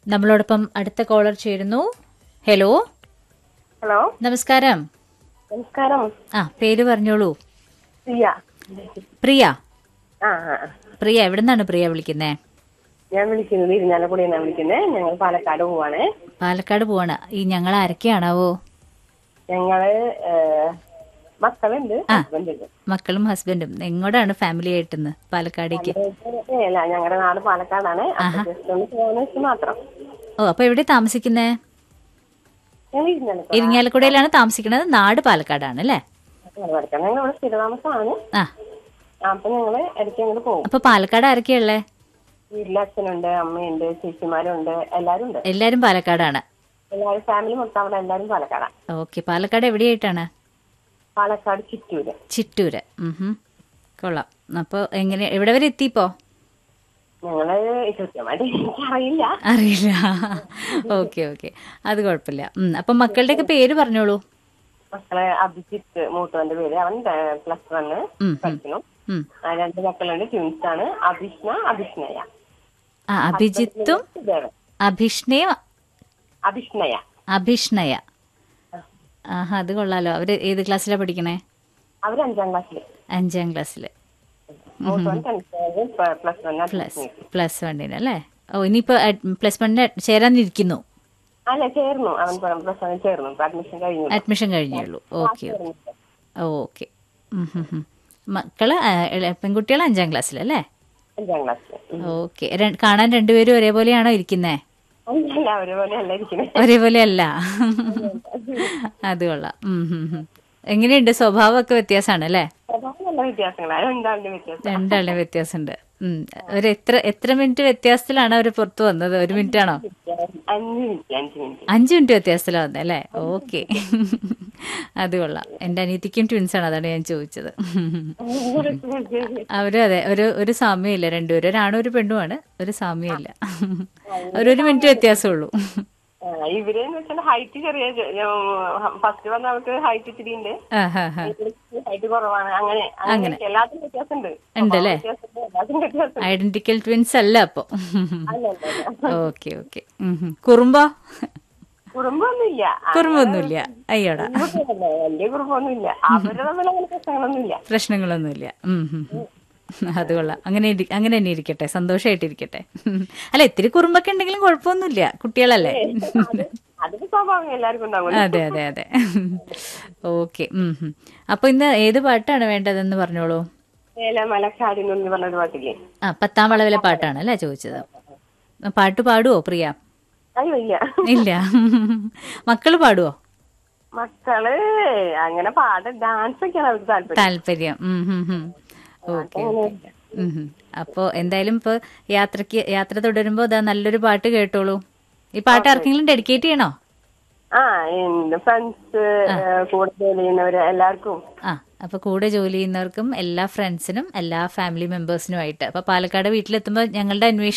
നമ്മളോടൊപ്പം അടുത്ത കോളർ ചേരുന്നു ഹലോ ഹലോ നമസ്കാരം നമസ്കാരം ആ പേര് പറഞ്ഞോളൂ സിയ പ്രിയ ആ ആ ആ. പ്രിയ എവിടെ നിന്നാണ് പ്രിയ വിളിക്കുന്നേ ഞാൻ വിളിക്കുന്നത് ഇരിഞ്ഞാലക്കുടിയിൽ നിന്നാണ് വിളിക്കുന്നത് ഞങ്ങൾ പാലക്കാട് പോവാണ് പാലക്കാട് പോവാണ് ഈ ഞങ്ങൾ ആരൊക്കെയാണാവോ ഞങ്ങള് ഏഹ്, മക്കളുണ്ട് ഹസ്ബൻഡ് ഉണ്ട് മക്കളും ഹസ്ബൻഡും എങ്ങോട്ടാണ് ഫാമിലി ആയിട്ടെന്ന് പാലക്കാടേക്ക് ഏ, അല്ല ഞങ്ങളുടെ നാട് പാലക്കാടാണ് അപ്പൊ ജസ്റ്റ് ഒന്ന് പോകാന്ന് വെച്ച് മാത്രം ഓ അപ്പൊ എവിടെ താമസിക്കുന്നേ ഞങ്ങൾ ഇരിഞ്ഞാലക്കുട ഇരിങ്ങാലക്കുടയിലാണ് താമസിക്കുന്നത് നാട് പാലക്കാടാണ് അല്ലേ പഠിക്കണം ഞങ്ങൾ ഇവിടെ സ്ഥിരതാമസമാണ് ആ അപ്പൊ ഞങ്ങള് ഇടയ്ക്ക് അങ്ങോട്ട് പോകും അപ്പൊ പാലക്കാട് ആരൊക്കെയുള്ളേ വീട്ടിലെ അച്ഛനുണ്ട് അമ്മയുണ്ട് ചേച്ചിമാരുണ്ട് എല്ലാരും ഉണ്ട് എല്ലാരും പാലക്കാടാണ് എല്ലാവരും ഫാമിലി മൊത്തം അവിടെ എല്ലാരും പാലക്കാടാണ് ഓക്കെ പാലക്കാട് എവിടെയായിട്ടാണ് പാലക്കാട് ചിറ്റൂര് ചിറ്റൂര് ഉം കൊള്ളാം അപ്പോൾ എങ്ങനെ എവിടെ വരെ എത്തിപ്പോ ഞങ്ങള് കൃത്യമായിട്ട് എനിക്കറിയില്ല അറിയില്ല ഓക്കെ ഓക്കെ അത് കുഴപ്പമില്ല ഉം, അപ്പൊ മക്കളുടെയൊക്കെ പേര് പറഞ്ഞോളൂ മക്കളെ അഭിജിത്ത് മൂത്തവന്റെ പേര് അവൻ പ്ലസ് വണ് ഉം, ഉം. പഠിക്കുന്നു ഉം. ആ, രണ്ട് മക്കളുണ്ട് ട്വിൻസ് ആണ് അഭിഷ്ണ അഭിഷ്ണയ ആ അഭിജിത്തും ദേവൻ അഭിഷ്ണയും അഭിഷ്ണയ അഭിഷ്ണയ ആഹാ അത് കൊള്ളാലോ അവര് ഏത് ക്ലാസ്സിലാണ് പഠിക്കണേ അവര് അഞ്ചാം ക്ലാസ്സില് അഞ്ചാം ക്ലാസ്സില് മൂത്തവൻ പ്ലസ് വൺ പ്ലസ് പ്ലസ് വണ്ണിന് അല്ലേ ഓ ഇനിയിപ്പോ പ്ലസ് വണ്ണിന് ചേരാനിരിക്കുന്നു അല്ല ചേർന്നു അവൻ പ്ലസ് വൺ ചേർന്നു അഡ്മിഷൻ കഴിഞ്ഞു അഡ്മിഷൻ കഴിഞ്ഞുള്ളൂ ഓക്കെ ഓക്കെ മക്കള് ആ, ഇള- പെൺകുട്ടികൾ അഞ്ചാം ക്ലാസ്സിലല്ലേ അഞ്ചാം ക്ലാസ്സില് ഓക്കെ കാണാൻ രണ്ടുപേരും ഒരേപോലെയാണോ ഇരിക്കുന്നേ അല്ല ഒരുപോലെ അല്ല ഇരിക്കുന്നത് ഒരേപോലെ അല്ല അത് കൊള്ളാം ഉം, ഉം, ഉം. എങ്ങനെയുണ്ട് സ്വഭാവമൊക്കെ വ്യത്യാസമാണ് അല്ലേ നല്ല വ്യത്യാസങ്ങളാണ് രണ്ടാളുടെ വ്യത്യാസം രണ്ടാളുടെ വ്യത്യാസമുണ്ട് ഉം. ഒരു എത്ര എത്ര മിനിറ്റ് വ്യത്യാസത്തിലാണ് അവർ പുറത്തു വന്നത് ഒരു മിനിറ്റ് ആണോ അഞ്ച് മിനിറ്റ് അഞ്ച് മിനിറ്റ് അഞ്ചു മിനിറ്റ് വ്യത്യാസത്തിലാണ് വന്നത് അല്ലേ ഓക്കെ അത് കൊള്ളാം എന്റെ അനിയത്തിക്കും ട്വിൻസ് ആണ് അതാണ് ഞാൻ ചോദിച്ചത് അവരും അതെ ഒരു ഒരു സാമ്യമില്ല രണ്ടുപേരും ഒരാണും ഒരു പെണ്ണുമാണ് ഒരു സാമ്യമില്ല അവരൊരു മിനിറ്റ് വ്യത്യാസമുള്ളൂ ആ, ഇവരെന്ന് വെച്ചാൽ ഹൈറ്റ് ചെറിയ ഫസ്റ്റ് വന്ന അവർക്ക് ഹൈറ്റ് ഇച്ചിരി ഉണ്ട് ആ ഹാ ഹാ ഹൈറ്റ് കുറവാണ് അങ്ങനെ അങ്ങനെ എല്ലാത്തിനും വ്യത്യാസമുണ്ട് ഉണ്ടല്ലേ? വ്യത്യാസമുണ്ട്, എല്ലാത്തിനും വ്യത്യാസം ഐഡന്റിക്കൽ ട്വിൻസ് അല്ല അപ്പൊ അല്ല അല്ല, അല്ല. ഓക്കെ ഓക്കെ കുറുമ്പോ കുടുംബമൊന്നുമില്ല കുറുമ്പൊന്നുമില്ല അയ്യോടാ കുടുംബമൊന്നുമില്ല, വലിയ കുടുംബമൊന്നുമില്ല അവര് തമ്മിൽ അങ്ങനെ പ്രശ്നങ്ങളൊന്നുമില്ല പ്രശ്നങ്ങളൊന്നുമില്ല ഉം, ഉം, ഉം. അത് കൊള്ളാം അങ്ങനെ ഇരി- അങ്ങനെ തന്നെ ഇരിക്കട്ടെ സന്തോഷമായിട്ടിരിക്കട്ടെ അല്ല ഇത്തിരി കുറുമ്പൊക്കെ ഉണ്ടെങ്കിലും കുഴപ്പമൊന്നുമില്ല കുട്ടികളല്ലേ അത് അതിന് സ്വാഭാവികം എല്ലാവർക്കും ഉണ്ടാവും അതെ അതെ അതെ ഓക്കെ അപ്പൊ ഇന്ന് ഏത് പാട്ടാണ് വേണ്ടതെന്ന് പറഞ്ഞോളൂ ഏല മലക്കാടി എന്ന് പറഞ്ഞൊരു പാട്ടില്ലേ ആ പത്താം വളവിലെ പാട്ടാണ് അല്ലേ ചോദിച്ചത് ആ, പാട്ട് പാടുവോ പ്രിയ അയ്യോ ഇല്ല ഇല്ല മക്കള് പാടുവോ മക്കള് അങ്ങനെ പാട ഡാൻസ് ഒക്കെയാണ് അവർക്ക് താല്പര്യം താല്പര്യം ഓക്കെ അപ്പോ എന്തായാലും ഇപ്പൊ യാത്രക്ക് യാത്ര തുടരുമ്പോ ഇതാ നല്ലൊരു പാട്ട് കേട്ടോളൂ ഈ പാട്ട് ആർക്കെങ്കിലും ഡെഡിക്കേറ്റ് ചെയ്യണോ ആ എന്റെ ഫ്രണ്ട്സ് കൂടെ ജോലി ചെയ്യുന്നവര് എല്ലാവർക്കും ആ അപ്പൊ കൂടെ ജോലി ചെയ്യുന്നവർക്കും എല്ലാ ഫ്രണ്ട്സിനും എല്ലാ ഫാമിലി മെമ്പേഴ്സിനും ആയിട്ട് അപ്പൊ പാലക്കാട് വീട്ടിലെത്തുമ്പോൾ ഞങ്ങളുടെ അന്വേഷണം